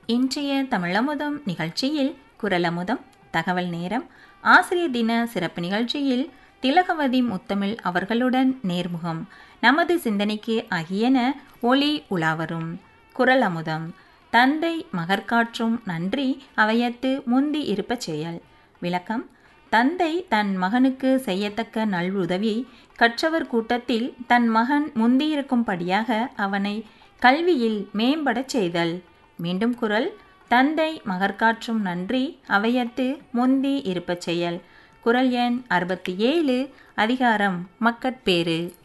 இன்றைய தமிழமுதம் நிகழ்ச்சியில் குரலமுதம் தகவல் நேரம் ஆசிரியர் தின சிறப்பு நிகழ்ச்சியில் திலகவதி முத்தமிழ் அவர்களுடன் நேர்முகம் நமது சிந்தனைக்கு ஆகியன ஒளி உலாவரும் குரல் அமுதம் தந்தை மகற்காற்றும் நன்றி அவையத்து முந்தி இருப்பச் செயல் விளக்கம் தந்தை தன் மகனுக்கு செய்யத்தக்க நல்வுதவி கற்றவர் கூட்டத்தில் தன் மகன் முந்தியிருக்கும்படியாக அவனை கல்வியில் மேம்படச் செய்தல் மீண்டும் குரல் தந்தை மகற்காற்றும் நன்றி அவையத்து முந்தி இருப்பச் செயல் குரல் எண் அறுபத்தி ஏழு அதிகாரம் மக்கட்பேறு